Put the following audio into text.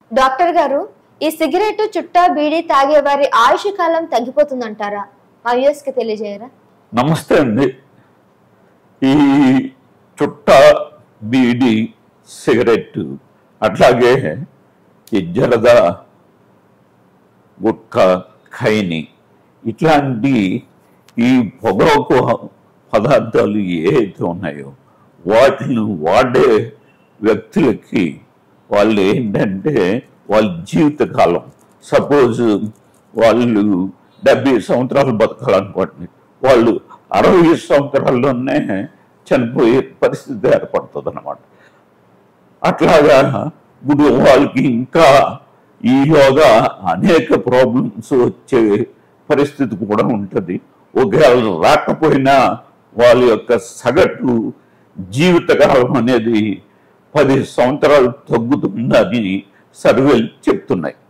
doctor గారు ఈ cigarette చుట్టా beedi తాగే వారి ఆయుష్ కాలం తగ్గిపోతుందంటారా మా వ్యూస్ కి తెలియజేయరా నమస్తే అండి ఈ చుట్ట బీడి సిగరెట్ అట్లాగే ఈ జరద గుట్కా ఖైని ఇట్లాంటి ఈ పొగకు పదార్థాలు ఏవైతే ఉన్నాయో వాటిని వాడే వ్యక్తులకి వాళ్ళు ఏంటంటే వాళ్ళ జీవితకాలం సపోజ్ వాళ్ళు డెబ్బై సంవత్సరాలు బతకాలనుకోండి వాళ్ళు అరవై సంవత్సరాల్లోనే చనిపోయే పరిస్థితి ఏర్పడుతుంది అనమాట అట్లాగా ఇప్పుడు వాళ్ళకి ఇంకా ఈలోగా అనేక ప్రాబ్లమ్స్ వచ్చే పరిస్థితి కూడా ఉంటుంది ఒకవేళ రాకపోయినా వాళ్ళ యొక్క సగటు జీవితకాలం అనేది పది సంవత్సరాలు తగ్గుతుందని సర్వేలు చెప్తున్నాయి